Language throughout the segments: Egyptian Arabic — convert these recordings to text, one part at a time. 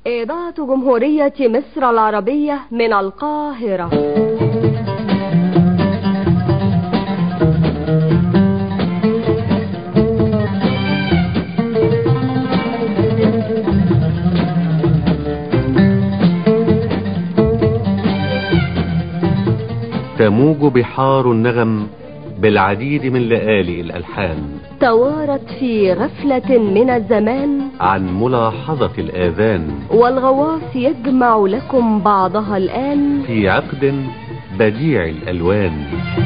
إذاعة جمهورية مصر العربية من القاهرة تموج بحار النغم بالعديد من لآلئ الألحان توارت في غفلة من الزمان عن ملاحظة الآذان والغواص يجمع لكم بعضها الآن في عقد بديع الألوان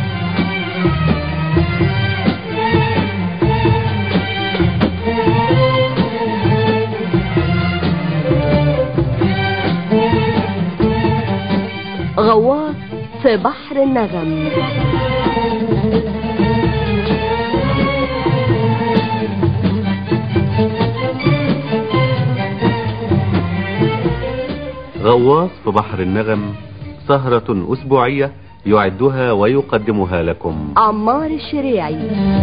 غواص في بحر النغم غواص في بحر النغم سهرة أسبوعية يعدها ويقدمها لكم عمار الشريعي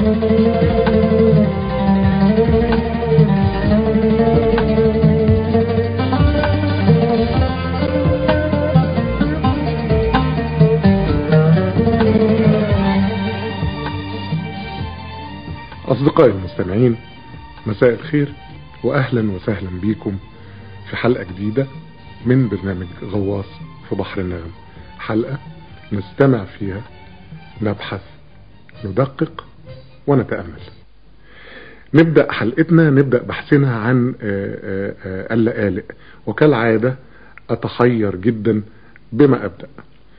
أصدقائي المستمعين مساء الخير وأهلا وسهلا بكم في حلقة جديدة من برنامج غواص في بحر النغم حلقة نستمع فيها نبحث ندقق ونتأمل نبدأ حلقتنا نبدأ بحثنا عن اللآلئ وكالعادة أتحير جدا بما أبدأ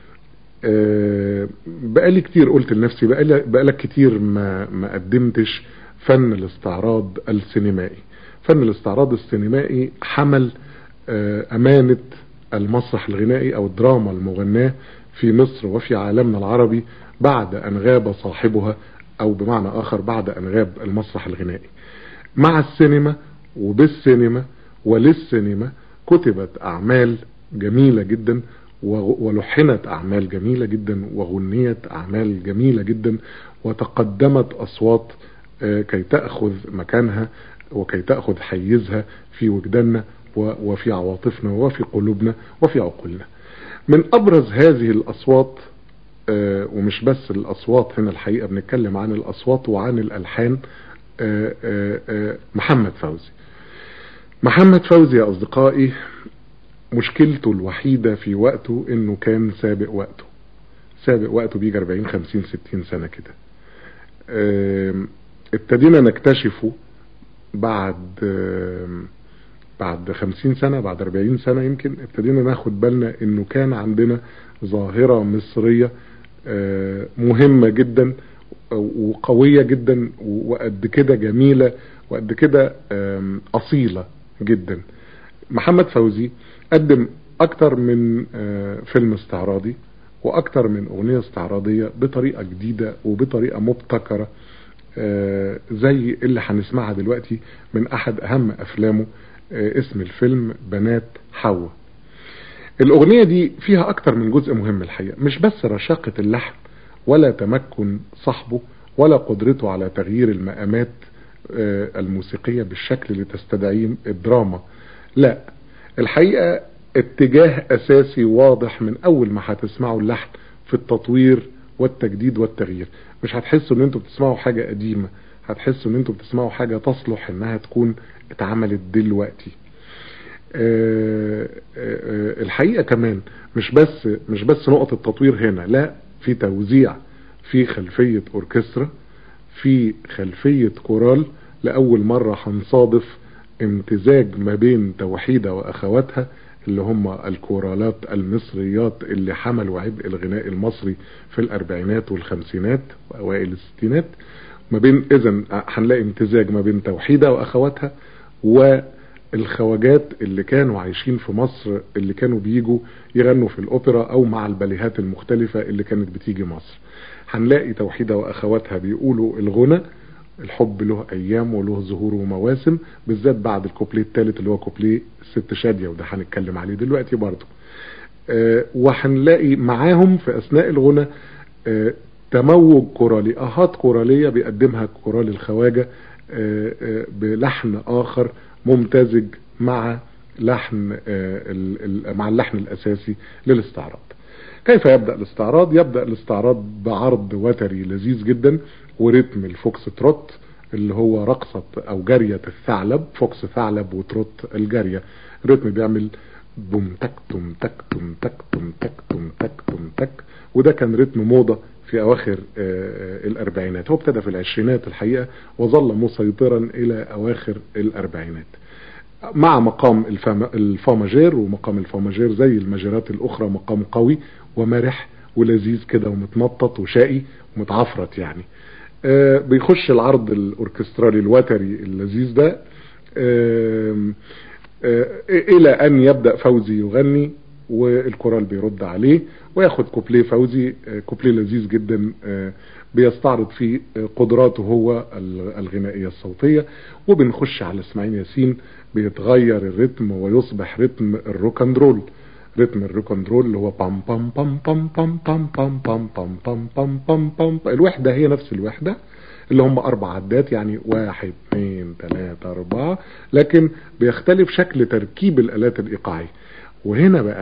بقالي كتير قلت لنفسي بقالك كتير ما, ما قدمتش فن الاستعراض السينمائي فن الاستعراض السينمائي حمل أمانة المسرح الغنائي أو الدراما المغناة في مصر وفي عالمنا العربي بعد أن غاب صاحبها أو بمعنى آخر بعد أن غاب المسرح الغنائي مع السينما وبالسينما وللسينما كتبت أعمال جميلة جدا ولحنت أعمال جميلة جدا وغنيت أعمال جميلة جدا وتقدمت أصوات كي تأخذ مكانها وكي تأخذ حيزها في وجداننا وفي عواطفنا وفي قلوبنا وفي عقولنا من أبرز هذه الأصوات ومش بس الأصوات هنا الحقيقة بنتكلم عن الأصوات وعن الألحان محمد فوزي محمد فوزي يا أصدقائي مشكلته الوحيدة في وقته انه كان سابق وقته سابق وقته بيجي 40 50 60 سنة كده ابتدينا نكتشفه بعد بعد 50 سنة بعد 40 سنة يمكن ابتدينا ناخد بالنا انه كان عندنا ظاهرة مصرية مهمة جدا وقوية جدا وقد كده جميلة وقد كده أصيلة جدا محمد فوزي قدم اكتر من فيلم استعراضي واكتر من اغنية استعراضية بطريقة جديدة وبطريقة مبتكرة زي اللي هنسمعها دلوقتي من احد اهم افلامه اسم الفيلم بنات حواء الاغنية دي فيها اكتر من جزء مهم الحقيقة مش بس رشاقة اللحن ولا تمكن صاحبه ولا قدرته على تغيير المقامات الموسيقية بالشكل اللي تستدعيه الدراما لا الحقيقة اتجاه اساسي واضح من اول ما هتسمعوا اللحن في التطوير والتجديد والتغيير مش هتحسوا ان انتوا بتسمعوا حاجة قديمة هتحسوا ان انتوا بتسمعوا حاجة تصلح انها تكون اتعملت دلوقتي اه اه الحقيقة كمان مش بس مش بس نقطة التطوير هنا لا في توزيع في خلفية اوركسترا في خلفية كورال لأول مرة هنصادف امتزاج ما بين توحيدة واخواتها اللي هم الكورالات المصريات اللي حملوا عبء الغناء المصري في الاربعينات والخمسينات واوائل الستينات ما بين اذا هنلاقي امتزاج ما بين توحيدة واخواتها والخواجات اللي كانوا عايشين في مصر اللي كانوا بيجوا يغنوا في الاوبرا او مع الباليهات المختلفة اللي كانت بتيجي مصر هنلاقي توحيدة واخواتها بيقولوا الغنى الحب له ايام وله ظهور ومواسم بالذات بعد الكوبليه الثالث اللي هو كوبليه الست شادية وده هنتكلم عليه دلوقتي برضه أه وهنلاقي معاهم في اثناء الغنى أه تموج كورالي اهات كورالية بيقدمها كورال الخواجة أه بلحن اخر ممتزج مع لحن آه، ال- ال- مع اللحن الاساسي للاستعراض كيف يبدأ الاستعراض يبدأ الاستعراض بعرض وتري لذيذ جدا ورتم الفوكس تروت اللي هو رقصة او جرية الثعلب فوكس ثعلب وتروت الجارية الرتم بيعمل بوم تك توم تك توم تك توم تك توم تك توم تك وده كان رتم موضة في اواخر آه، الاربعينات هو ابتدى في العشرينات الحقيقة وظل مسيطرا الى اواخر الاربعينات مع مقام الفا الفا ماجير ومقام الفا ماجير زي الماجيرات الاخرى مقام قوي ومرح ولذيذ كده ومتنطط وشقي ومتعفرت يعني آه بيخش العرض الاوركسترالي الوتري اللذيذ ده آم، آه الى ان يبدأ فوزي يغني والكورال بيرد عليه وياخد كوبليه فوزي آه، كوبليه لذيذ جدا آه، بيستعرض فيه آه، قدراته هو ال- الغنائية الصوتية وبنخش على اسماعيل ياسين بيتغير الريتم ويصبح رتم الروك اند رول رتم الروك اند رول اللي هو بام بام بام بام بام بام بام بام بام بام بام بام بام الوحدة هي نفس الوحدة اللي هم اربع عدات يعني واحد اثنين ثلاثة اربعة لكن بيختلف شكل تركيب الالات الايقاعية وهنا بقى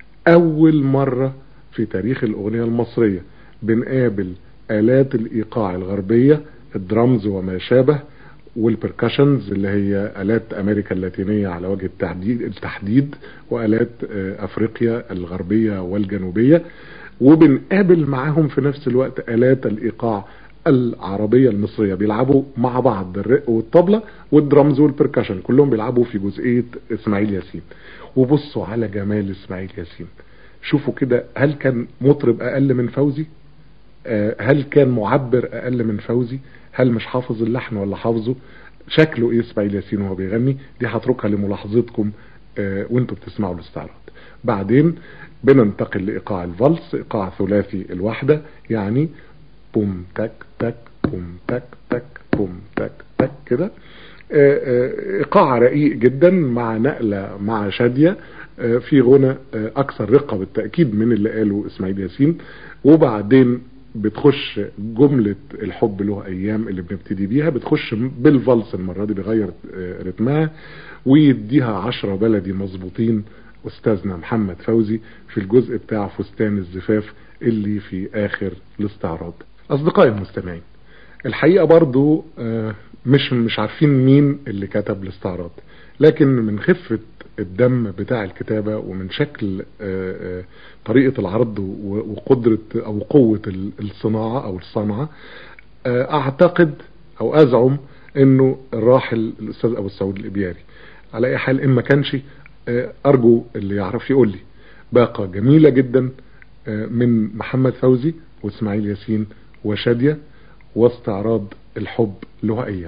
اول مرة في تاريخ الاغنية المصرية بنقابل الات الايقاع الغربية الدرامز وما شابه والبركشنز اللي هي الات امريكا اللاتينية على وجه التحديد التحديد والات آه، افريقيا الغربية والجنوبية وبنقابل معاهم في نفس الوقت الات الايقاع العربية المصرية بيلعبوا مع بعض الرق والطبلة والدرامز والبركشن كلهم بيلعبوا في جزئية اسماعيل ياسين وبصوا على جمال اسماعيل ياسين شوفوا كده هل كان مطرب اقل من فوزي آه، هل كان معبر اقل من فوزي هل مش حافظ اللحن ولا حافظه شكله ايه اسماعيل ياسين وهو بيغني دي هتركها لملاحظتكم آه، وانتوا بتسمعوا الاستعراض بعدين بننتقل لايقاع الفالس ايقاع ثلاثي الوحدة يعني بوم تك تك بوم تك تك بوم تك تك كده آه، آه، ايقاع رقيق جدا مع نقلة مع شادية آه، في غنى آه، اكثر رقة بالتأكيد من اللي قاله اسماعيل ياسين وبعدين بتخش جملة الحب له ايام اللي بنبتدي بيها بتخش بالفالس المرة دي بيغير آه، رتمها ويديها عشرة بلدي مظبوطين استاذنا محمد فوزي في الجزء بتاع فستان الزفاف اللي في اخر الاستعراض اصدقائي المستمعين الحقيقة برضو آه، مش مش عارفين مين اللي كتب الاستعراض لكن من خفة الدم بتاع الكتابة ومن شكل آه، آه، طريقة العرض و- وقدرة او قوة ال- الصناعة او الصنعة آه، اعتقد او ازعم انه الراحل الاستاذ ابو السعود الابياري على اي حال ان ما كانش آه، ارجو اللي يعرف يقول لي باقة جميلة جدا آه، من محمد فوزي واسماعيل ياسين وشادية واستعراض الحب له ايام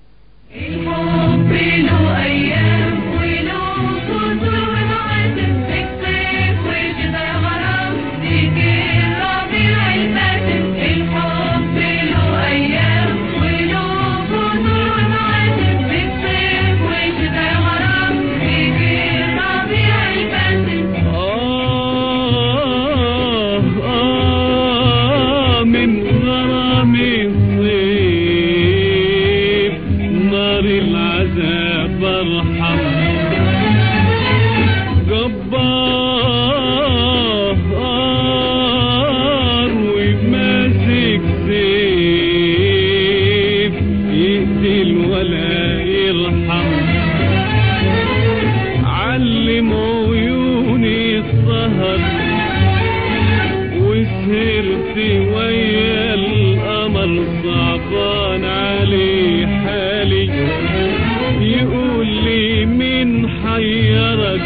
الحب له أيام وله فصول ومواسم الصيف والشتاء غرام تيجي الربيع الباسم الحب له أيام وله فصول ومواسم الصيف والشتاء غرام تيجي الربيع الباسم آه آه من غرام الصيف نار العذاب ارحم جبار وماسك سيف يقتل ولا يرحم علم عيوني السهر وسهرت ويا القمر صعبان علي حالي يقول لي مين حيرك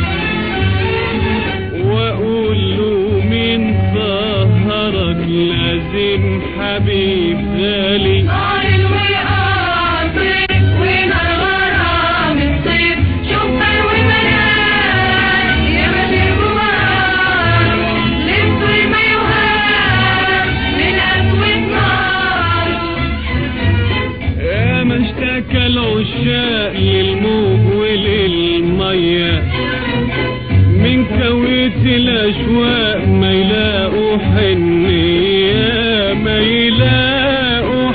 واقول له مين سهرك لازم حبيب غالي نار الوقار صيف ونار غرام الصيف شوفر ومنام يا بشر ومرار لبسه ما يهاب من أسود ناره يا ما اشتكى العشاق للموج وللمية من كويت الأشواق ما يلاقوا حنية ما يلاقوا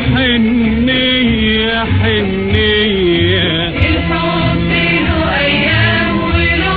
حنية حنية الحب له أيام وله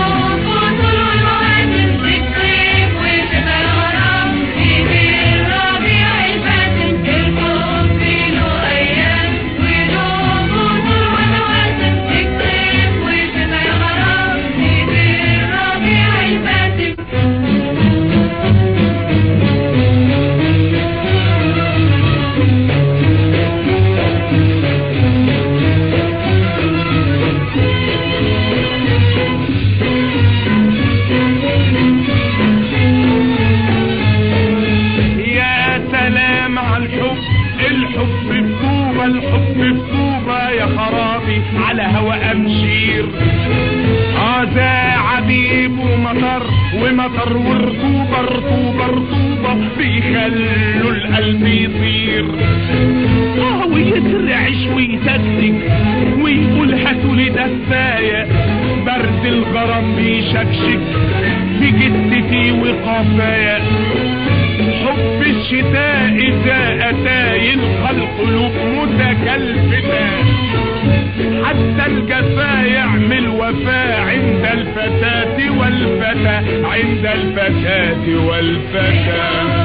مطر ورطوبة رطوبة رطوبة بيخلوا القلب يطير اه ويترعش ويسكسك ويقول هاتولي دفاية برد الغرام بيشكشك في جدتي وقفايا حب الشتاء إذا أتى يلقى القلوب متكلفتة حتى الجفا يعمل وفاء عند الفتاة والفتى عند الفتاة والفتى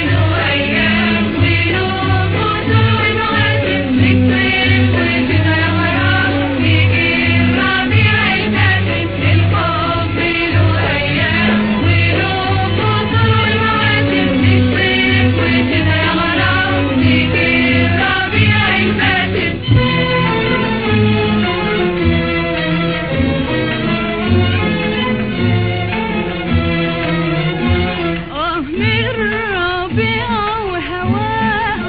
آه من الربيع وهواه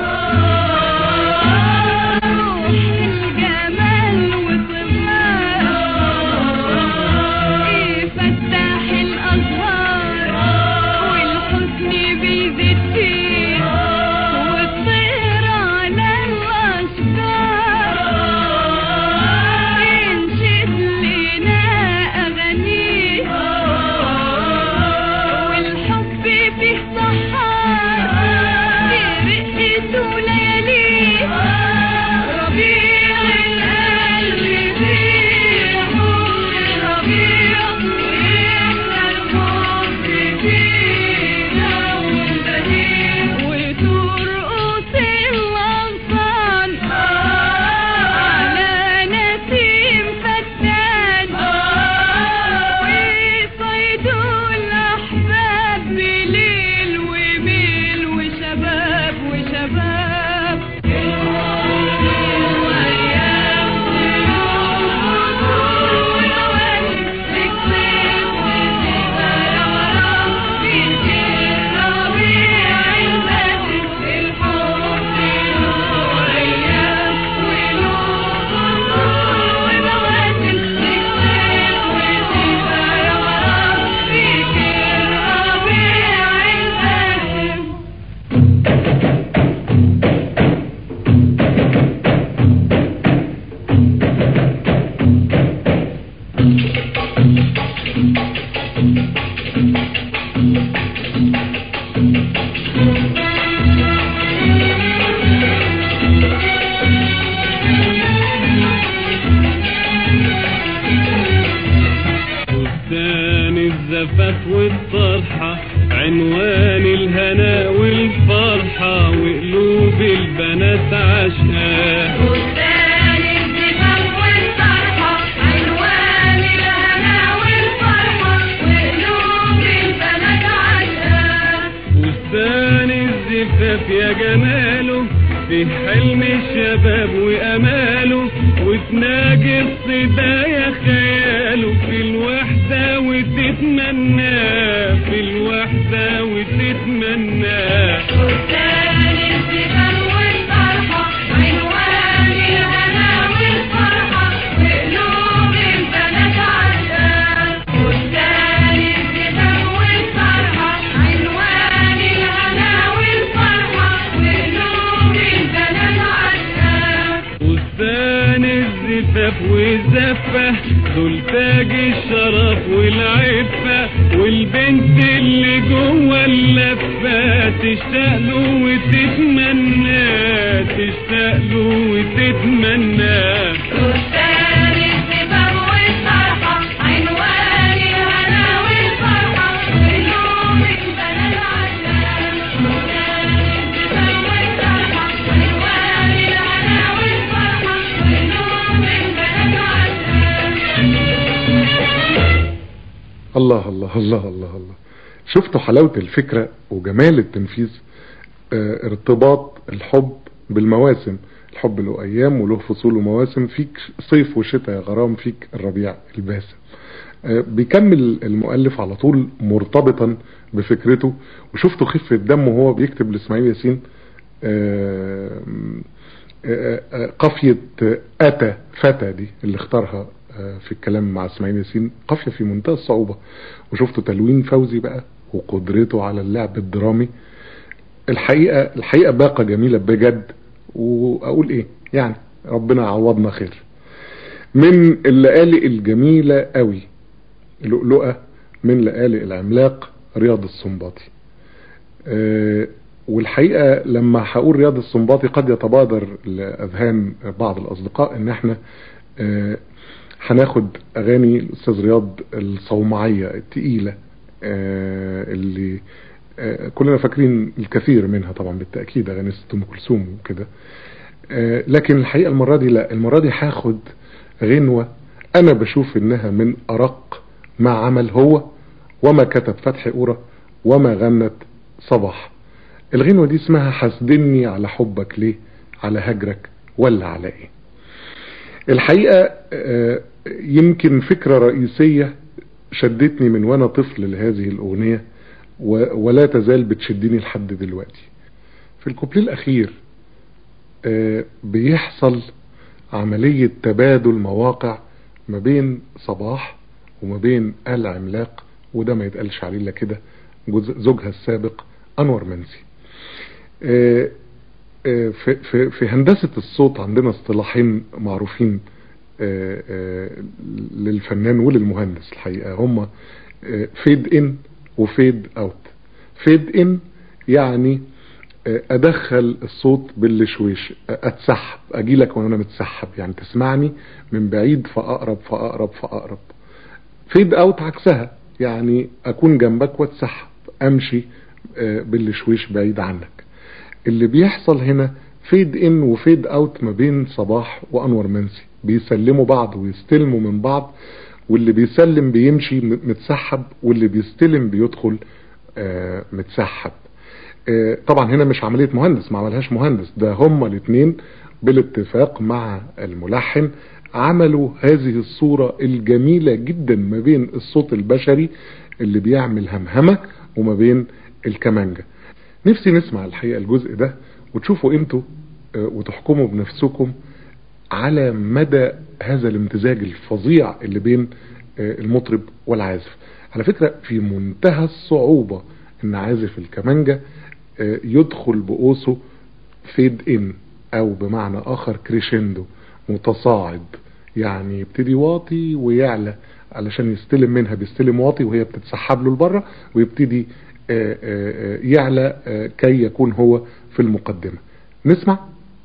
روح الجمال وطماه يفتح الأزهار والحسن بيزيد فيه والطير على الأشجار ينشد لنا أغانيه والحب فيه سحار في رقته لياليه ربيع القلب ريحه ربيع إحنا الحب فينا والبديع وترقص الأغصان على نسيم فتان ويصيدوا الأحباب بليل وميل وشباب وشباب وأيام بستان الزفاف والطرحة عنوان الهنا والفرحة وقلوب البنات عشقاه بستان الزفاف والفرحة عنوان الهنا والفرحة وقلوب البنات عشقاه بستان الزفاف يا جماله في حلم الشباب واماله وتناجي الصدا يا خياله في الوحدة وتتمنى في الوحدة وتتمنى بستان الزفاف والفرحة عنوان الهنا والفرحة وقلوب البنات عشقاه بستان الزفاف والفرحة عنوان الهنا والفرحة وقلوب البنات عشقاه بستان الزفاف والزفة دول تاج الشرف والعفة والبنت اللي جوه اللفة تشتاق له وتتمنى تشتاق له وتتمنى بستان الزفاف والفرحة عنوان الهنا والفرحة قلوب البنات عشقاه بستان الزفاف والفرحة عنوان الهنا والفرحة قلوب البنات عشقاه الله الله الله الله الله شفتوا حلاوة الفكرة وجمال التنفيذ آه، ارتباط الحب بالمواسم الحب له ايام وله فصول ومواسم فيك صيف وشتاء يا غرام فيك الربيع الباسم آه، بيكمل المؤلف على طول مرتبطا بفكرته وشفتوا خفة دمه وهو بيكتب لاسماعيل ياسين آه، آه، آه، قافية أتى فتى دي اللي اختارها آه، في الكلام مع اسماعيل ياسين قافية في منتهى الصعوبة وشفتوا تلوين فوزي بقى وقدرته على اللعب الدرامي الحقيقة الحقيقة باقة جميلة بجد واقول ايه يعني ربنا عوضنا خير من الليالي الجميلة قوي لؤلؤة من ليالي العملاق رياض السنباطي آه، والحقيقة لما هقول رياض السنباطي قد يتبادر لأذهان بعض الأصدقاء إن احنا آه، هناخد أغاني الأستاذ رياض الصومعية التقيلة آه، اللي آه، كلنا فاكرين الكثير منها طبعا بالتأكيد أغاني ست أم كلثوم وكده آه، لكن الحقيقة المرة دي لا المرة دي هاخد غنوة أنا بشوف إنها من أرق ما عمل هو وما كتب فتحي قورة وما غنت صباح الغنوة دي اسمها حسدني على حبك ليه على هجرك ولا على ايه الحقيقة آه، يمكن فكرة رئيسية شدتني من وانا طفل لهذه الاغنية و- ولا تزال بتشدني لحد دلوقتي في الكوبليه الاخير آه، بيحصل عملية تبادل مواقع ما بين صباح وما بين آل عملاق وده ما يتقالش عليه الا كده جوز- زوجها السابق انور منسي آه، آه، في, في, في هندسة الصوت عندنا اصطلاحين معروفين آه، آه، للفنان وللمهندس الحقيقة هما فيد ان وفيد اوت فيد ان يعني آه، ادخل الصوت بالشويش آه، اتسحب اجي لك وانا متسحب يعني تسمعني من بعيد فاقرب فاقرب فاقرب فيد اوت عكسها يعني اكون جنبك واتسحب امشي آه، بالشويش بعيد عنك اللي بيحصل هنا فيد ان وفيد اوت ما بين صباح وانور منسي بيسلموا بعض ويستلموا من بعض واللي بيسلم بيمشي م- متسحب واللي بيستلم بيدخل آه، متسحب آه، طبعا هنا مش عملية مهندس ما عملهاش مهندس ده هما الاثنين بالاتفاق مع الملحن عملوا هذه الصورة الجميلة جدا ما بين الصوت البشري اللي بيعمل همهمة وما بين الكمانجة نفسي نسمع الحقيقة الجزء ده وتشوفوا انتوا آه، وتحكموا بنفسكم على مدى هذا الامتزاج الفظيع اللي بين آه، المطرب والعازف على فكرة في منتهى الصعوبة ان عازف الكمانجة آه، يدخل بقوسه فيد ان او بمعنى اخر كريشندو متصاعد يعني يبتدي واطي ويعلى علشان يستلم منها بيستلم واطي وهي بتتسحب له لبره ويبتدي آه، آه، آه، يعلى آه، كي يكون هو في المقدمة نسمع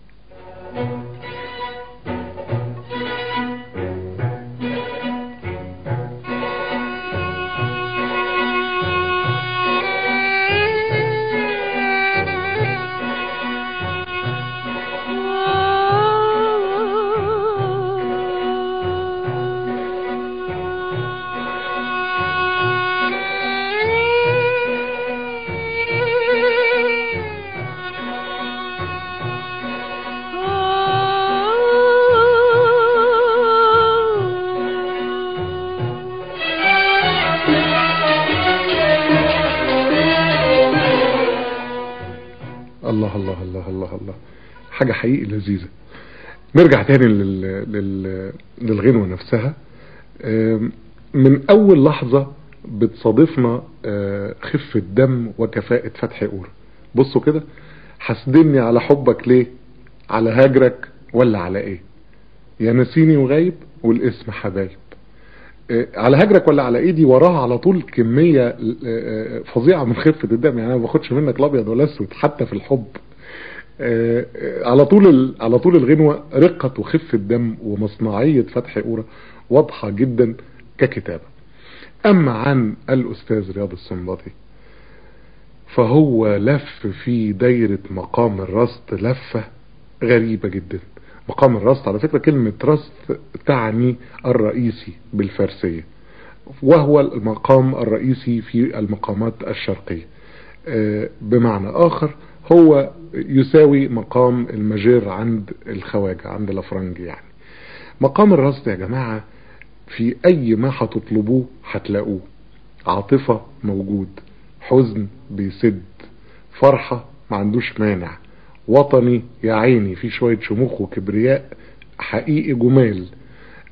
الله الله الله الله الله حاجة حقيقي لذيذة نرجع تاني لل... لل... للغنوة نفسها آم، من أول لحظة بتصادفنا آه، خفة دم وكفاءة فتح قورة بصوا كده حسدني على حبك ليه على هجرك ولا على ايه يا نسيني وغايب والاسم حبايب آه، على هجرك ولا على ايدي وراها على طول كمية آه، آه، فظيعة من خفة الدم يعني انا ما باخدش منك الابيض ولا اسود حتى في الحب آه، آه، على طول ال- على طول الغنوة رقة وخفة دم ومصنعية فتح قورة واضحة جدا ككتابة اما عن الاستاذ رياض السنباطي فهو لف في دايرة مقام الرصد لفة غريبة جدا مقام الرصد على فكرة كلمة رصد تعني الرئيسي بالفارسية وهو المقام الرئيسي في المقامات الشرقية آه، بمعنى آخر هو يساوي مقام المجير عند الخواجة عند الأفرنج يعني مقام الرصد يا جماعة في أي ما هتطلبوه هتلاقوه عاطفة موجود حزن بيسد فرحة ما عندوش مانع وطني يا عيني في شوية شموخ وكبرياء حقيقي جمال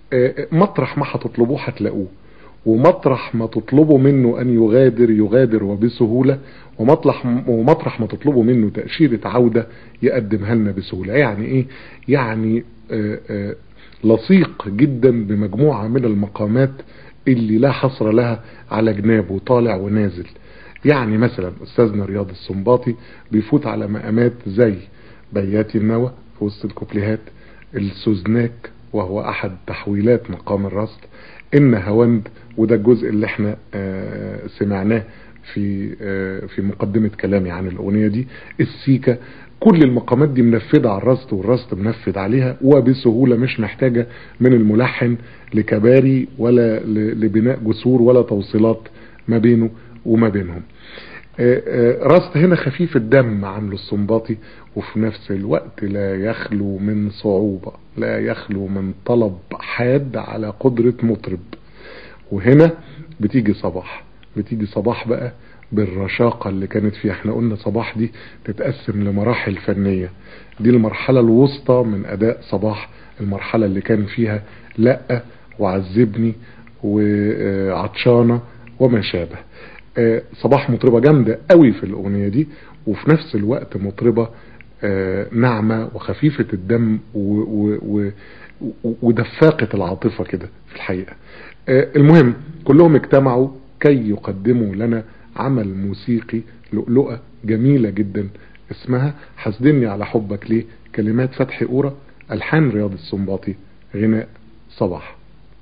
آه، مطرح ما هتطلبوه هتلاقوه ومطرح ما تطلبوا منه ان يغادر يغادر وبسهولة ومطرح ومطرح ما تطلبوا منه تأشيرة عودة يقدمها لنا بسهولة يعني ايه يعني آه، آه، لصيق جدا بمجموعة من المقامات اللي لا حصر لها على جنابه طالع ونازل يعني مثلا استاذنا رياض السنباطي بيفوت على مقامات زي بيات النوى في وسط الكوبليهات السوزناك وهو احد تحويلات مقام الرصد ان هوند وده الجزء اللي احنا آه، سمعناه في آه، في مقدمة كلامي عن الاغنية دي السيكا كل المقامات دي منفذة على الرصد والرصد منفذ عليها وبسهولة مش محتاجة من الملحن لكباري ولا ل- لبناء جسور ولا توصيلات ما بينه وما بينهم آه، آه، راست هنا خفيف الدم عن السنباطي وفي نفس الوقت لا يخلو من صعوبة لا يخلو من طلب حاد على قدرة مطرب وهنا بتيجي صباح بتيجي صباح بقى بالرشاقة اللي كانت فيها احنا قلنا صباح دي تتقسم لمراحل فنية دي المرحلة الوسطى من اداء صباح المرحلة اللي كان فيها لا وعذبني وعطشانة وما شابه آه، صباح مطربة جامدة قوي في الأغنية دي وفي نفس الوقت مطربة آه، ناعمة وخفيفة الدم و- و- و- و- ودفاقة العاطفة كده في الحقيقة آه، المهم كلهم اجتمعوا كي يقدموا لنا عمل موسيقي لؤلؤة جميلة جدا اسمها حسدني على حبك ليه كلمات فتحي قورة ألحان رياض السنباطي غناء صباح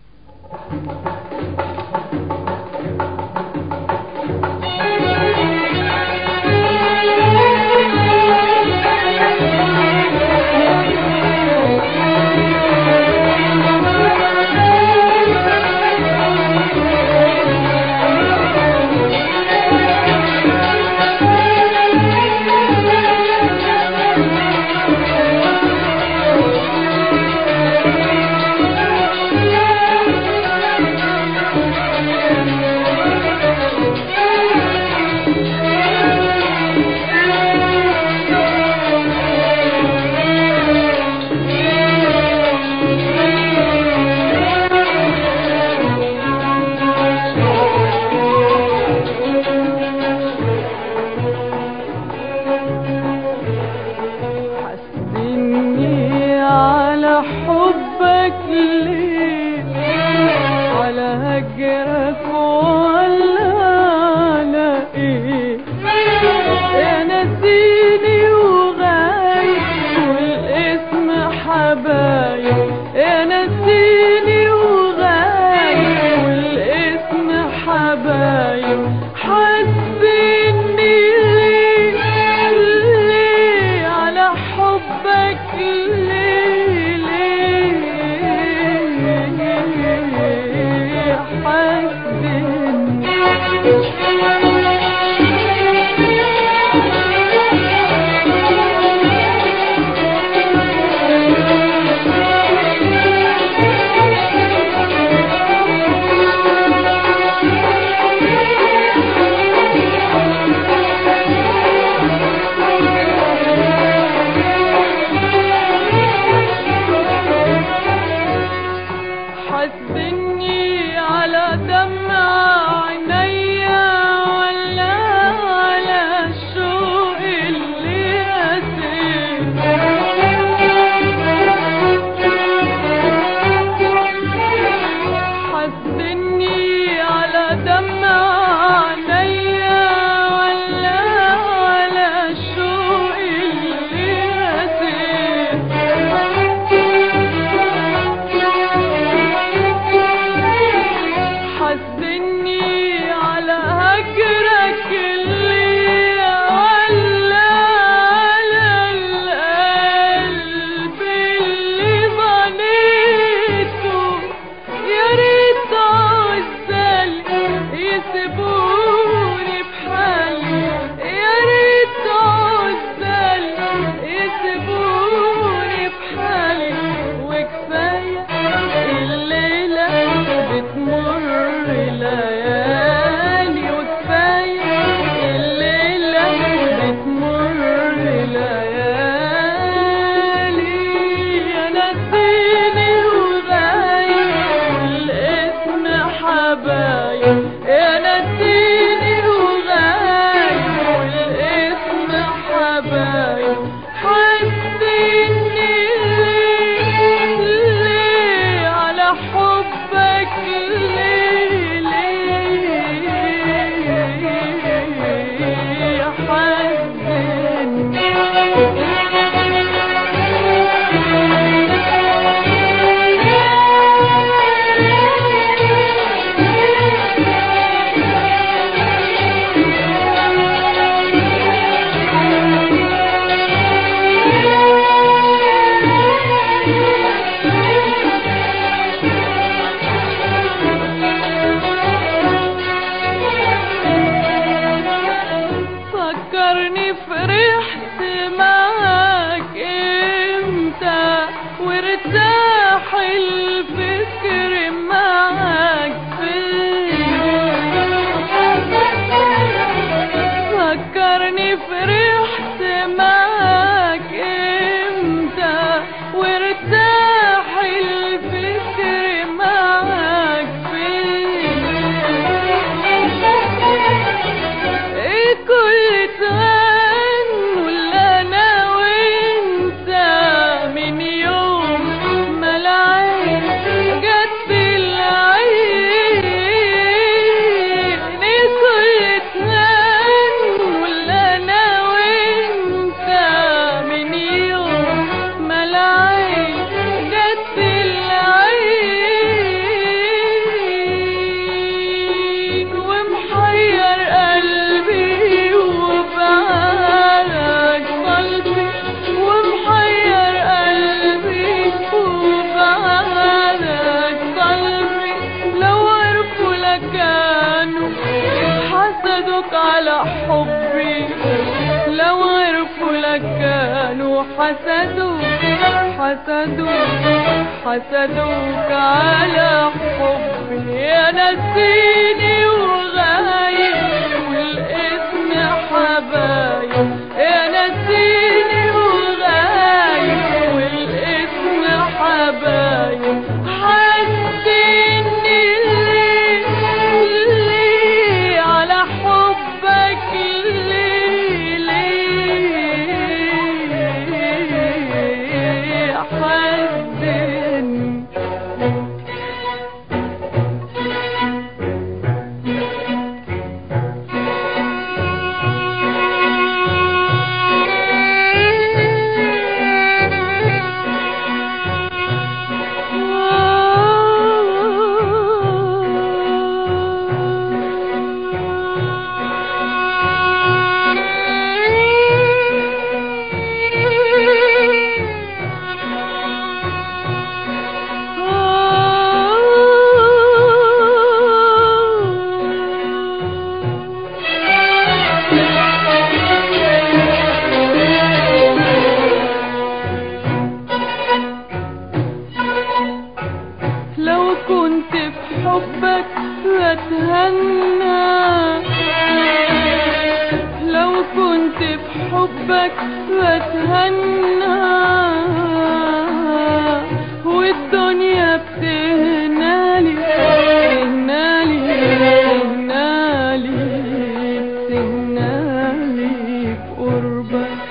حسبني على حبك ليه على هجرك ولا على ايه يا نسيني وغايب والاسم حبايب يا نسيني وغايب والاسم حبايب حسبني ليه ليه على حبك ليه ليه حسبني نسيني وغايب والاسم حبايب حسيني ليه ليه على حبك ليه ليه فكرني فرحت معاك امتى وارتاح الفكر معاك فين فكرني فرحت معاك امتى وارتاح الفكر معاك فين ايه كل تغنوا اللي انا وانت من يوم ما العين جت في العين ايه كل تغنوا اللي انا وانت من يوم ما العين جت في العين ومحير قلبي وبعالك قلبي ومحير قلبي وبعالك قلبي لو عرفوا لكانوا حسدوك على حبي لو عرفوا لكانوا حسدوك حسدوك حسدوك على حبي يا نسيني وغايب والاسم حبايب يا نسيني وغايب والاسم حبايب حسيني ليه ليه على حبك ليه ليه حزني لو كنت في حبك بتهنى لو كنت في حبك بتهنى والدنيا بتهنالي بتهنالي بتهنالي بتهنالي بقربك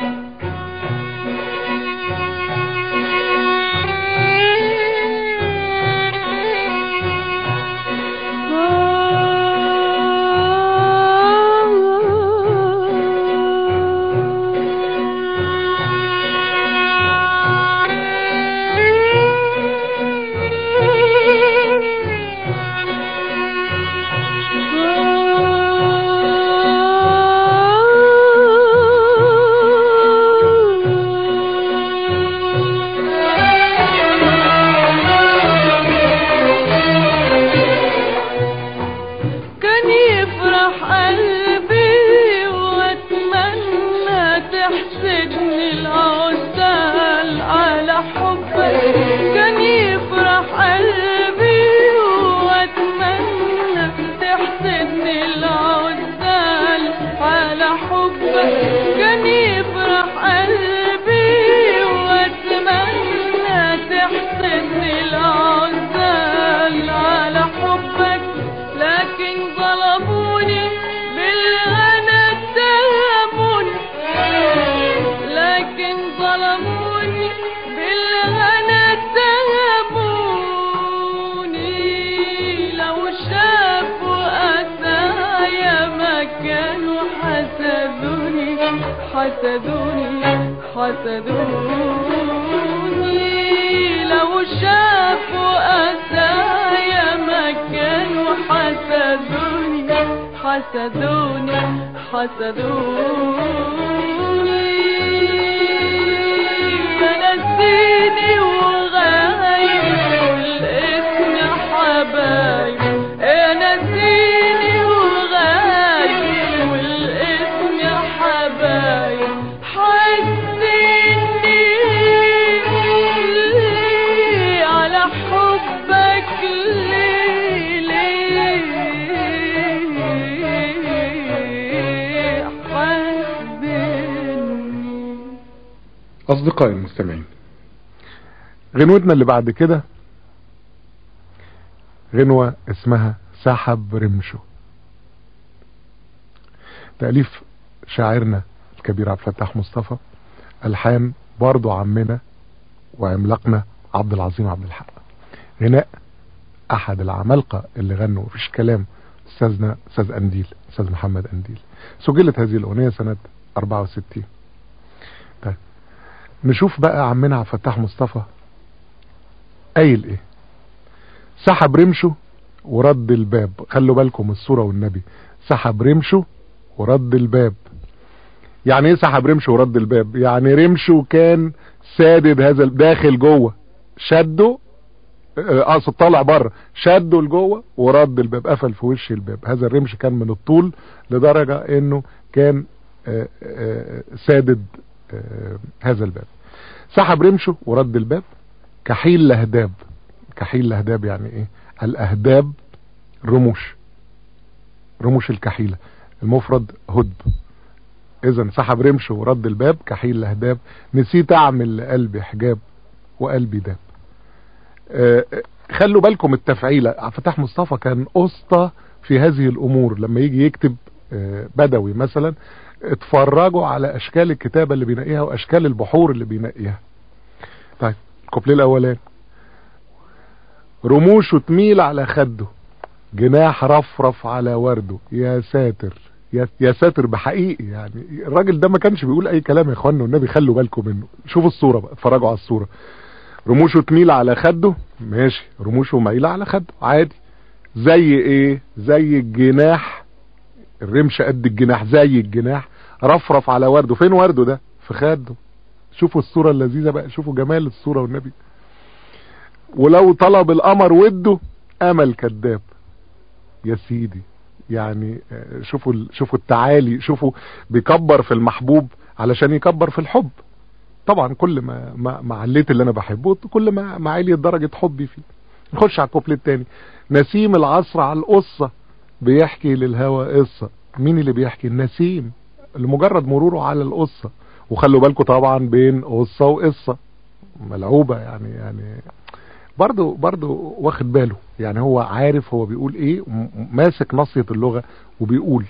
كان يفرح قلبي واتمنى تحسدني العسال على حبك كان يفرح قلبي واتمنى تحسدني العسال على حبك كان يفرح قلبي واتمنى تحسدني العسال على حبك لكن ظلموا حسدوني حسدوني لو شافوا أسايا ما كانوا حسدوني حسدوني حسدوني نسيني وغايب والاسم حبايب نسيني وغايب والاسم حبايب حسني على حبك ليه حسني أصدقائي المستمعين غنوتنا اللي بعد كده غنوة اسمها سحب رمشو تأليف شاعرنا الكبير عبد الفتاح مصطفى ألحان برضو عمنا وعملاقنا عبد العظيم عبد الحق غناء أحد العمالقة اللي غنوا مفيش كلام أستاذنا أستاذ أنديل أستاذ محمد أنديل سجلت هذه الأغنية سنة 64 طيب نشوف بقى عمنا عبد الفتاح مصطفى قايل ايه سحب رمشه ورد الباب خلوا بالكم الصورة والنبي سحب رمشه ورد الباب يعني ايه سحب رمشه ورد الباب يعني رمشه كان سادد هذا ال- داخل جوه شده آه، اقصد طالع بره شده لجوه ورد الباب قفل في وش الباب هذا الرمش كان من الطول لدرجة انه كان آه، آه، سادد آه، هذا الباب سحب رمشه ورد الباب كحيل لهداب كحيل لهداب يعني ايه الاهداب رموش رموش الكحيلة المفرد هدب اذا سحب رمشه ورد الباب كحيل لهداب نسيت اعمل لقلبي حجاب وقلبي داب آه، آه، خلوا بالكم التفعيلة عبد الفتاح مصطفى كان اسطى في هذه الامور لما يجي يكتب آه، بدوي مثلا اتفرجوا على اشكال الكتابة اللي بينقيها واشكال البحور اللي بينقيها طيب الكوبليه الاولاني رموشه تميل على خده جناح رفرف على ورده يا ساتر يا, يا ساتر بحقيقي يعني الراجل ده ما كانش بيقول اي كلام يا اخوانا والنبي خلوا بالكم منه شوفوا الصورة بقى اتفرجوا على الصورة رموشه تميل على خده ماشي رموشه مايلة على خده عادي زي ايه زي الجناح الرمش قد الجناح زي الجناح رفرف على ورده فين ورده ده في خده شوفوا الصورة اللذيذة بقى شوفوا جمال الصورة والنبي ولو طلب القمر وده امل كذاب يا سيدي يعني آه، شوفوا ال- شوفوا التعالي شوفوا بيكبر في المحبوب علشان يكبر في الحب طبعا كل ما ما, ما عليت اللي انا بحبه كل ما ما عليت درجة حبي فيه نخش على الكوبليه التاني نسيم العصر على القصة بيحكي للهوى قصة مين اللي بيحكي النسيم لمجرد مروره على القصة وخلوا بالكم طبعا بين قصة وقصة ملعوبة يعني يعني برضو برضو واخد باله يعني هو عارف هو بيقول ايه م- ماسك نصية اللغة وبيقول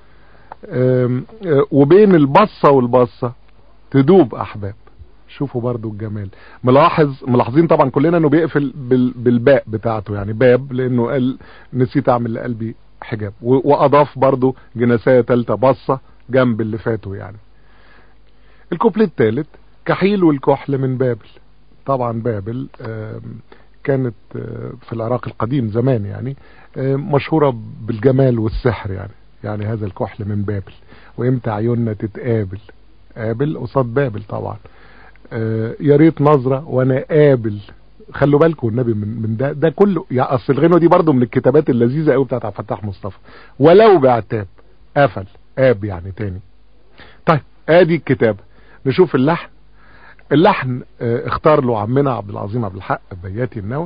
أم، أه، وبين البصة والبصة تدوب احباب شوفوا برضو الجمال ملاحظ ملاحظين طبعا كلنا انه بيقفل بال بالباء بتاعته يعني باب لانه قال نسيت اعمل لقلبي حجاب و- واضاف برضو جنسية تالتة بصة جنب اللي فاتوا يعني الكوبليه الثالث كحيل والكحل من بابل طبعا بابل آم، كانت آه، في العراق القديم زمان يعني آم، مشهورة بالجمال والسحر يعني يعني هذا الكحل من بابل وامتى عيوننا تتقابل قابل قصاد بابل طبعا آه، يا ريت نظرة وانا قابل خلوا بالكم النبي من, من ده ده كله يعني اصل الغنوه دي برضو من الكتابات اللذيذه قوي بتاعت عبد الفتاح مصطفى ولو بعتاب قفل اب يعني تاني طيب ادي الكتابه نشوف اللحن اللحن آه، اختار له عمنا عبد العظيم عبد الحق بياتي النوى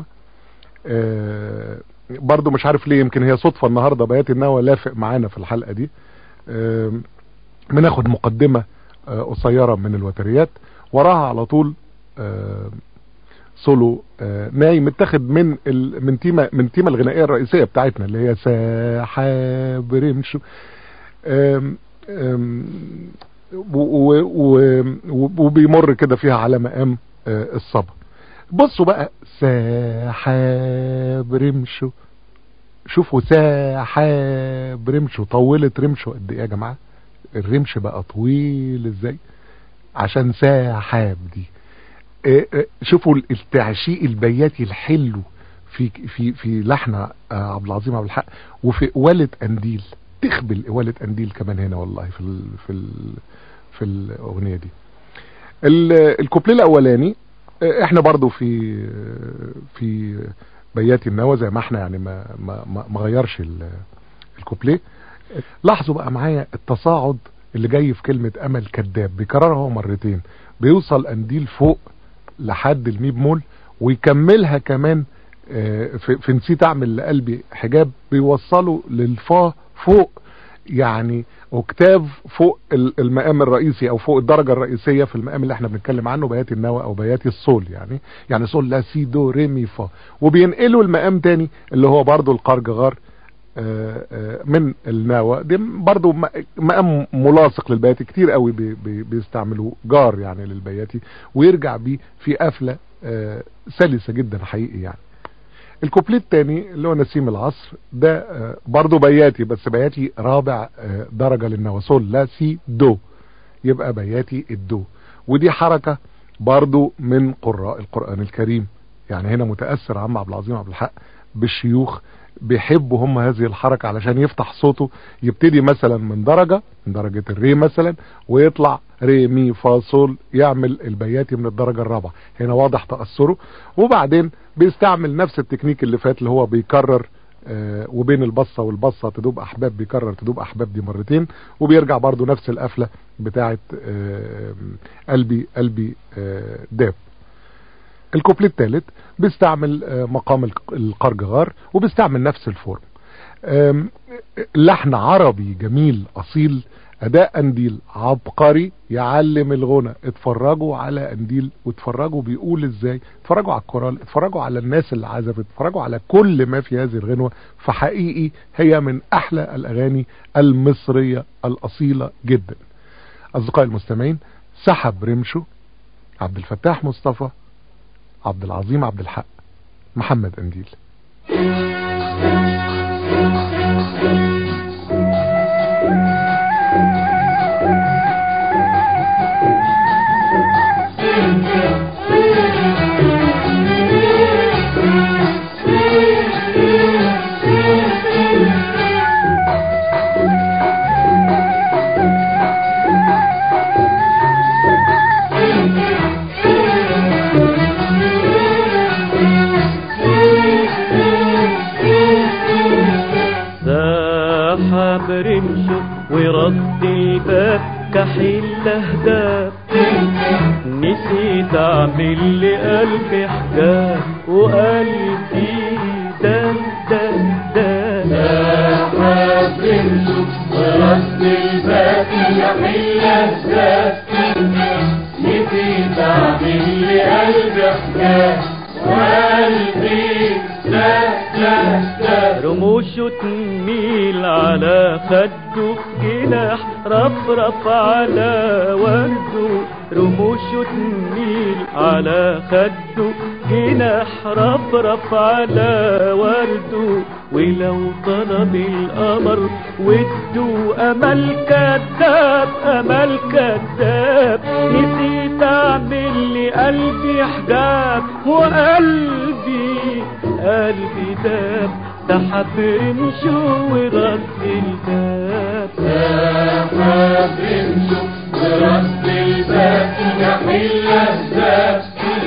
آه، برضو مش عارف ليه يمكن هي صدفة النهاردة بياتي النوى لافق معانا في الحلقة دي آه، بناخد مقدمة آه، قصيرة من الوتريات وراها على طول آه، سولو آه، ناي متاخد من ال... من تيمة من تيمة الغنائية الرئيسية بتاعتنا اللي هي سحاب رمشو آم، آم، و- و- و- وبيمر كده فيها على مقام آه، الصبا بصوا بقى سحاب رمشو شوفوا سحاب رمشو طولت رمشو قد ايه يا جماعه الرمش بقى طويل ازاي عشان ساحاب دي آه، آه، شوفوا التعشيق البياتي الحلو في في في لحن آه، عبد العظيم عبد الحق وفي قوالة قنديل تخبل قوالة قنديل كمان هنا والله في ال في ال في الاغنيه دي ال- الكوبليه الاولاني آه، احنا برضو في في بياتي النوى زي ما احنا يعني ما ما ما- ما غيرش ال- الكوبليه لاحظوا بقى معايا التصاعد اللي جاي في كلمة امل كذاب بيكررها هو مرتين بيوصل قنديل فوق لحد المي بمول ويكملها كمان آه، في, في نسيت اعمل لقلبي حجاب بيوصله للفا فوق يعني اوكتاف فوق ال- المقام الرئيسي او فوق الدرجة الرئيسية في المقام اللي احنا بنتكلم عنه بياتي النوى او بياتي الصول يعني يعني صول لا سي دو ري مي فا وبينقلوا المقام تاني اللي هو برضو القرجغار آه، آه، من الناوى دي برضو م- مقام ملاصق للبياتي كتير قوي بي بي بيستعملوا جار يعني للبياتي ويرجع بيه في قفلة آه، سلسة جدا حقيقي يعني الكوبليه التاني اللي هو نسيم العصر ده آه، برضو بياتي بس بياتي رابع آه، درجة للنوى صول لا سي دو يبقى بياتي الدو ودي حركة برضو من قراء القرآن الكريم يعني هنا متأثر عم عبد العظيم عبد الحق بالشيوخ بيحبوا هم هذه الحركة علشان يفتح صوته يبتدي مثلا من درجة من درجة الري مثلا ويطلع ري مي فا صول يعمل البياتي من الدرجة الرابعة هنا واضح تأثره وبعدين بيستعمل نفس التكنيك اللي فات اللي هو بيكرر آه، وبين البصة والبصة تدوب أحباب بيكرر تدوب أحباب دي مرتين وبيرجع برضو نفس القفلة بتاعت آه، قلبي قلبي آه، داب الكوبليه الثالث بيستعمل آه، مقام الق- القرجغار وبيستعمل نفس الفورم آم، لحن عربي جميل أصيل أداء قنديل عبقري يعلم الغنى اتفرجوا على قنديل واتفرجوا بيقول ازاي اتفرجوا على الكورال اتفرجوا على الناس اللي عزفت اتفرجوا على كل ما في هذه الغنوة فحقيقي هي من أحلى الأغاني المصرية الأصيلة جدا أصدقائي المستمعين سحب رمشه عبد الفتاح مصطفى عبد العظيم عبد الحق محمد قنديل ساحب رمشه ورد الباب كحيل اهداف نسيت اعمل لقلبي حجاب وقلبي دم دم دم ساحب رمشه ورد الباب كحيل اهداف نسيت اعمل لقلبي حجاب وقلبي لا لا لا رموشه تميل على خده جناح رفرف على ورده رموشه تميل على خده جناح رفرف على ورده ولو طلب القمر وده امل كذاب امل كذاب نسيت اعمل لقلبي حجاب وقلبي قلبي داب سحب رمشه ورد الباب سحب رمشه ورد الباب نحل الباب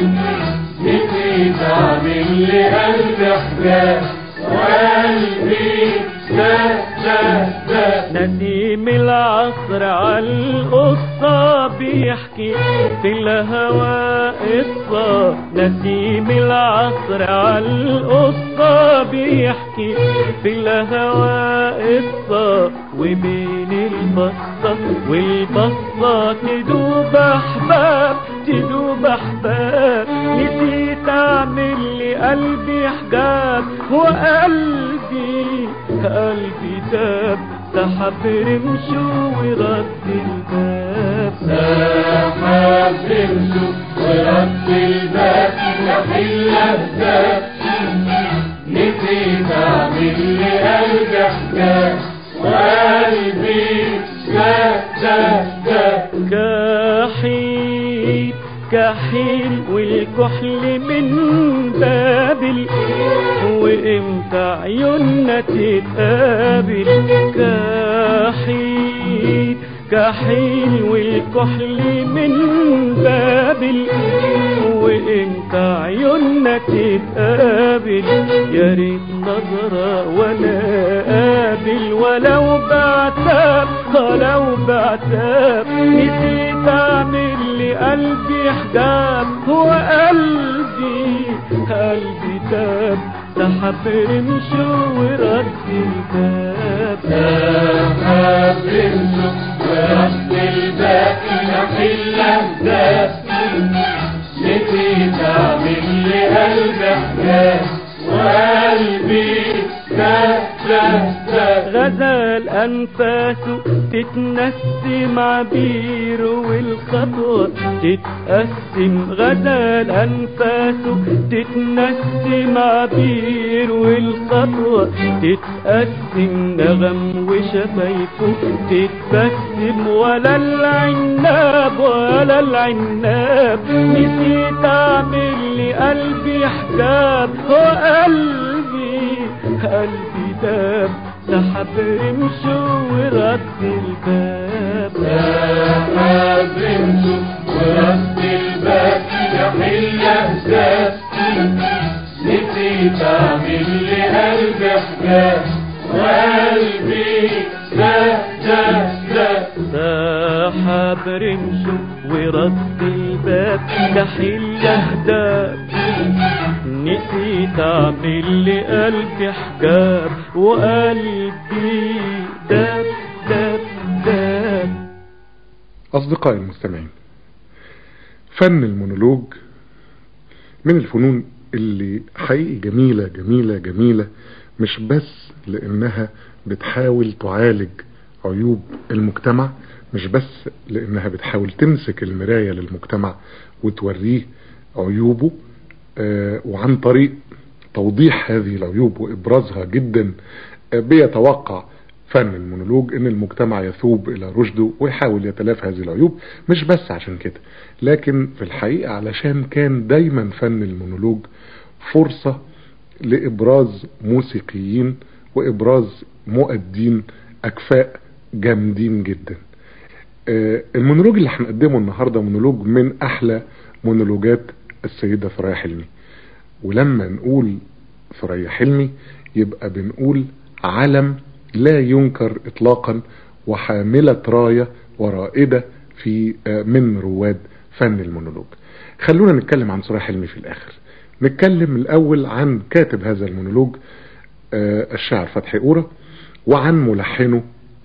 نسيت اعمل لقلبي حجاب وقلبي داب داب داب نديم العصر عالقصة بيحكي في الهوى قصة نديم العصر عالقصة بيحكي في الهوى قصة وبين البصة والبصة تدوب أحباب تدوب أحباب نسيت أعمل لقلبي حجاب وقلبي قلبي داب سحب رمشه ورد الباب سحب رمشه ورد الباب نحل الباب نسيت اعمل لقلبي حجاب وقلبي داب والكحل من بابل وامتى عيوننا تتقابل كحيل كحيل والكحل من بابل وامتى عيوننا تتقابل يا ريت نظرة ولا قابل ولو بعتاب ولو بعتاب نسيت اعمل لقلبي حجاب هو قلبي قلبي تاب سحب رمشه ورد الباب سحب رمشه ورد الباب نحل الباب نسيت اعمل لقلبي حجاب وقلبي داب داب داب غزال أنفاسه تتنسم عبير والخطوة تتقسم غزال أنفاسه تتنسم عبير والخطوة تتقسم نغم وشفايفه تتبسم ولا العناب ولا العناب نسيت أعمل لقلبي حجاب وقلبي قلبي داب سحب رمشه ورد الباب سحب رمشه ورد الباب يحل اهداف نسيت اعمل لقلبي حجاب وقلبي ده ده ده سحب رمشه ورد الباب كحل اهداب نسيت اعمل لقلبي حجاب وقلبي داب داب داب أصدقائي المستمعين فن المونولوج من الفنون اللي حقيقي جميلة جميلة جميلة مش بس لأنها بتحاول تعالج عيوب المجتمع مش بس لأنها بتحاول تمسك المراية للمجتمع وتوريه عيوبه آه، وعن طريق توضيح هذه العيوب وإبرازها جدا آه، بيتوقع فن المونولوج ان المجتمع يثوب الى رشده ويحاول يتلافى هذه العيوب مش بس عشان كده لكن في الحقيقة علشان كان دايما فن المونولوج فرصة لابراز موسيقيين وابراز مؤدين اكفاء جامدين جدا آه، المونولوج اللي هنقدمه النهاردة مونولوج من احلى مونولوجات السيدة ثريا حلمي ولما نقول ثريا حلمي يبقى بنقول علم لا ينكر اطلاقا وحاملة راية ورائدة في آه، من رواد فن المونولوج خلونا نتكلم عن ثريا حلمي في الاخر نتكلم الاول عن كاتب هذا المونولوج آه، الشاعر فتحي قورة وعن ملحنه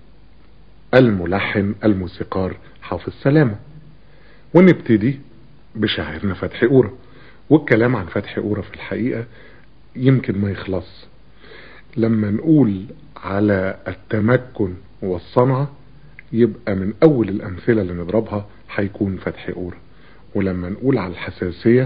الملحن الموسيقار حافظ سلامة ونبتدي بشاعرنا فتحي قورة والكلام عن فتحي قورة في الحقيقة يمكن ما يخلص لما نقول على التمكن والصنعة يبقى من أول الأمثلة اللي نضربها هيكون فتحي قورة ولما نقول على الحساسية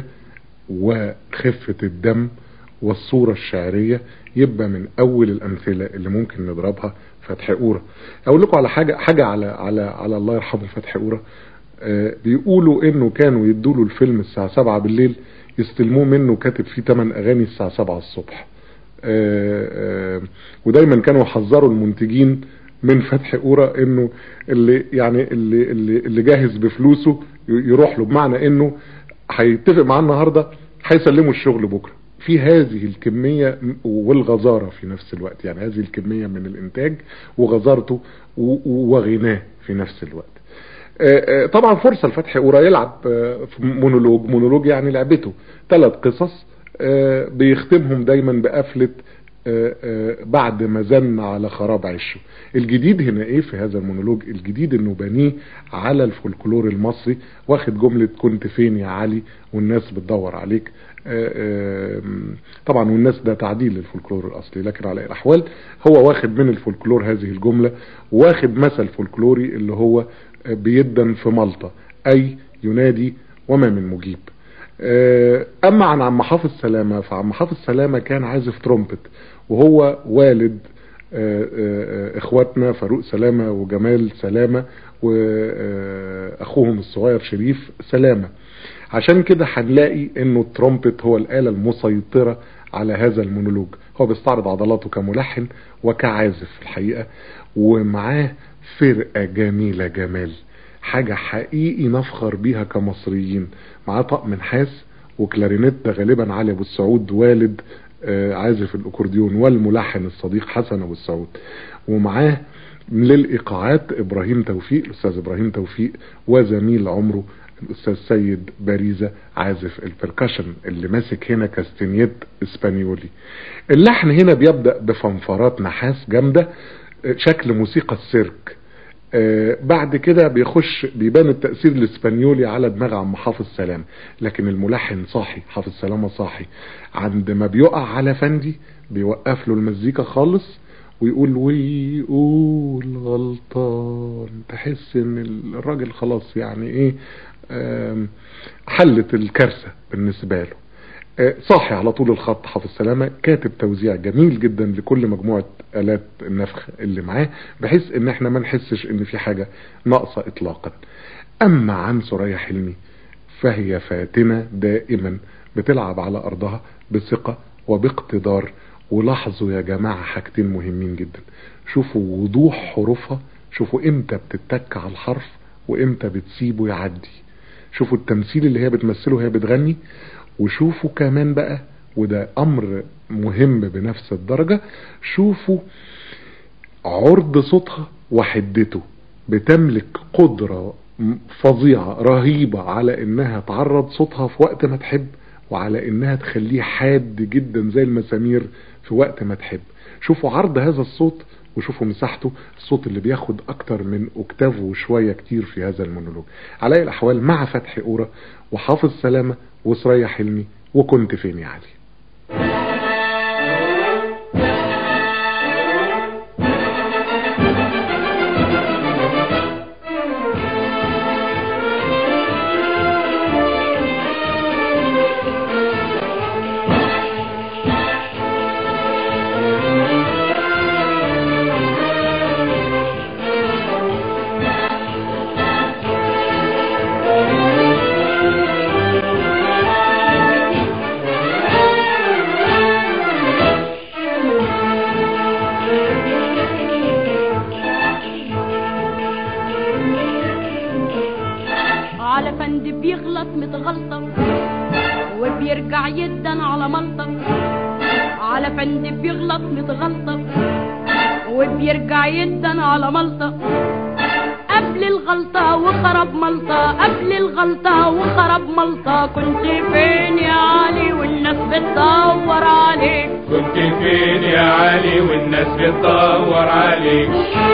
وخفة الدم والصورة الشعرية يبقى من أول الأمثلة اللي ممكن نضربها فتحي قورة أقول لكم على حاجة حاجة على على على الله يرحمه فتحي قورة آه، بيقولوا إنه كانوا يدوا له الفيلم الساعة 7 بالليل يستلموه منه كاتب فيه 8 أغاني الساعة 7 الصبح آه، آه، ودايما كانوا يحذروا المنتجين من فتح قورة انه اللي يعني اللي اللي, اللي جاهز بفلوسه ي- يروح له بمعنى انه هيتفق معاه النهارده هيسلموا الشغل بكره في هذه الكمية والغزارة في نفس الوقت يعني هذه الكمية من الانتاج وغزارته و- وغناه في نفس الوقت آه، آه، طبعا فرصة لفتحي قورة يلعب آه، في مونولوج مونولوج يعني لعبته ثلاث قصص آه، بيختمهم دايما بقفلة آه، آه، بعد ما زن على خراب عشه الجديد هنا ايه في هذا المونولوج الجديد انه بنيه على الفولكلور المصري واخد جملة كنت فين يا علي والناس بتدور عليك آه، آه، طبعا والناس ده تعديل للفولكلور الاصلي لكن على الاحوال هو واخد من الفولكلور هذه الجملة واخد مثل فولكلوري اللي هو آه، بيدن في مالطا اي ينادي وما من مجيب آه، اما عن عم حافظ سلامة فعم حافظ سلامة كان عازف ترومبت وهو والد آه، آه، آه، اخواتنا فاروق سلامة وجمال سلامة واخوهم الصغير شريف سلامة عشان كده هنلاقي انه الترومبت هو الآلة المسيطرة على هذا المونولوج هو بيستعرض عضلاته كملحن وكعازف الحقيقة ومعاه فرقة جميلة جمال حاجة حقيقي نفخر بيها كمصريين معاه طقم نحاس وكلارينيت ده غالبا علي ابو السعود والد آه، عازف الاكورديون والملحن الصديق حسن ابو السعود ومعاه للايقاعات ابراهيم توفيق الاستاذ ابراهيم توفيق وزميل عمره الاستاذ سيد باريزة عازف البركشن اللي ماسك هنا كاستنيت اسبانيولي اللحن هنا بيبدأ بفنفرات نحاس جامدة آه، شكل موسيقى السيرك آه، بعد كده بيخش بيبان التأثير الاسبانيولي على دماغ عم حافظ سلام لكن الملحن صاحي حافظ سلامة صاحي عند ما بيقع على فندي بيوقف له المزيكا خالص ويقول ويقول غلطان تحس ان الراجل خلاص يعني ايه آم، حلت الكارثة بالنسبة له آه، صاحي على طول الخط حافظ سلامة كاتب توزيع جميل جدا لكل مجموعة آلات النفخ اللي معاه بحيث ان احنا ما نحسش ان في حاجة ناقصة اطلاقا اما عن سوريا حلمي فهي فاتنة دائما بتلعب على ارضها بثقة وباقتدار ولاحظوا يا جماعة حاجتين مهمين جدا شوفوا وضوح حروفها شوفوا امتى بتتك على الحرف وامتى بتسيبه يعدي شوفوا التمثيل اللي هي بتمثله وهي بتغني وشوفوا كمان بقى وده امر مهم بنفس الدرجة شوفوا عرض صوتها وحدته بتملك قدرة م- فظيعة رهيبة على انها تعرض صوتها في وقت ما تحب وعلى انها تخليه حاد جدا زي المسامير في وقت ما تحب شوفوا عرض هذا الصوت وشوفوا مساحته الصوت اللي بياخد اكتر من اوكتاف وشوية كتير في هذا المونولوج على اي الاحوال مع فتحي اورا وحافظ سلامة وسرية حلمي وكنت فين يا علي على فند بيغلط متغلطة وبيرجع يدن على ملطة على فند بيغلط متغلطة وبيرجع يدن على ملطة قبل الغلطة وخرب ملطة قبل الغلطة وخرب ملطة كنت فين يا علي والناس بتدور عليك كنت فين يا علي والناس بتدور عليك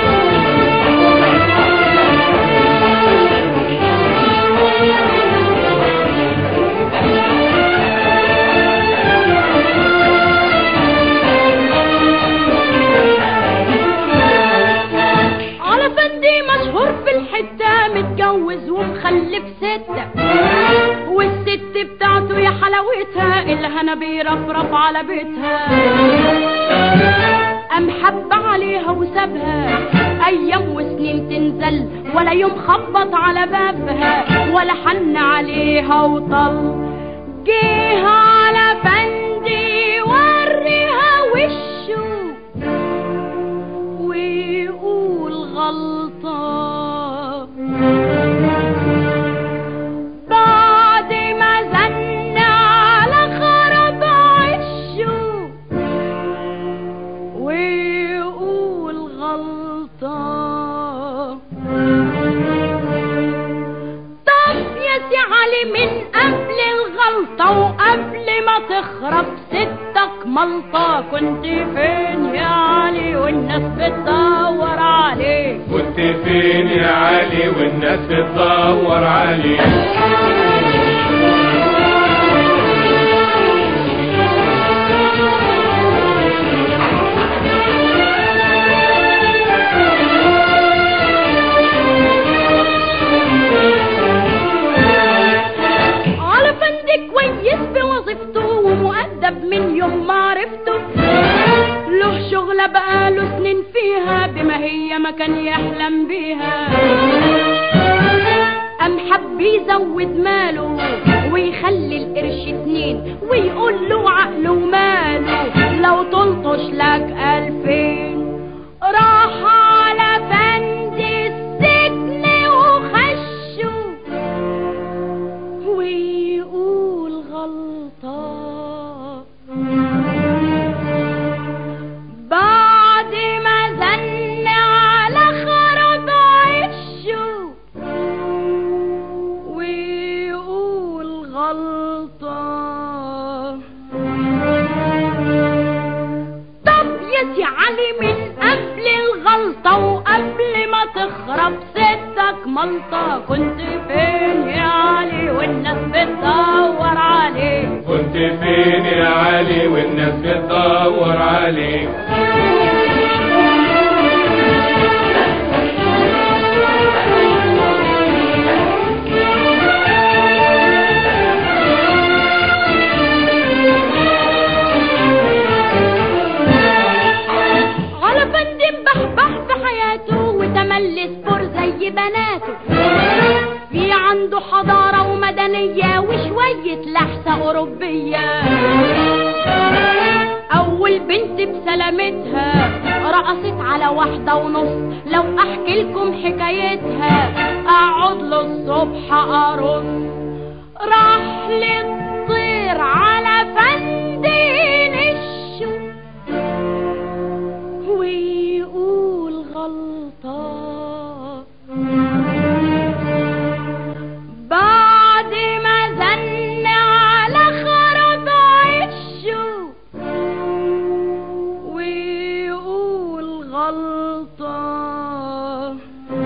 على فندي مشهور في الحتة متجوز ومخلف ستة والست بتاعته يا حلاوتها الهنا بيرفرف على بيتها قام حب عليها وسابها ايام وسنين تنزل ولا يوم خبط على بابها ولا حن عليها وطل جه على فندي وريها وشه ويقول غلطة بعد ما زن على خرب عشه ويقول غلطة طب يا سي علي من قبل الغلطة وقبل ما تخرب ستك ملطة كنت فين يا علي والناس بتدور عليك كنت فين يا علي والناس بتدور عليك على فند كويس بوظيفته ومؤدب من يوم ما عرفته له شغلة بقاله سنين فيها بما هي ما كان يحلم بيها قام حب يزود ماله ويخلي القرش اتنين ويقول له عقله ماله لو تلطش لك ألفين راح على بند السجن وخشه ويقول غلطان بعد ما زن على خرط عشه ويقول غلطان طب يا سي علي من قبل الغلطة وقبل ما تخرب ستك ملطة كنت فين يا علي والناس بتدور عليك كنت فين يا علي والناس بتدور عليك على فندم بحبح في حياته وتملي سبور زي بناته في عنده حضارة ومدنية وشوية لحسة أوروبية أول بنت بسلامتها رقصت على واحدة ونص لو أحكي لكم حكايتها أقعد للصبح أرص راح للطير على فندين الشوق ويقول غلطان بعد ما زن على خرط عشه ويقول غلطان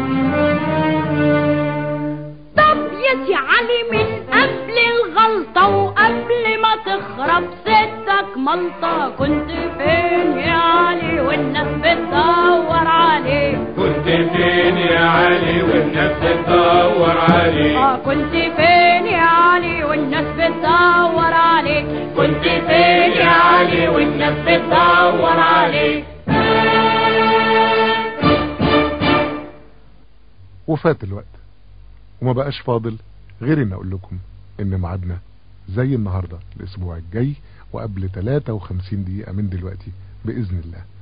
طب يا سي علي من قبل الغلطة وقبل ما تخرب ستك ملطة كنت فين يا علي والناس بتدور عليك كنت فين يا علي والناس بتدور عليك اه كنت فين يا علي والناس بتدور عليك كنت فين يا علي والناس بتدور عليك وفات الوقت وما بقاش فاضل غير ان اقول لكم ان ميعادنا زي النهارده الاسبوع الجاي وقبل 53 دقيقة من دلوقتي بإذن الله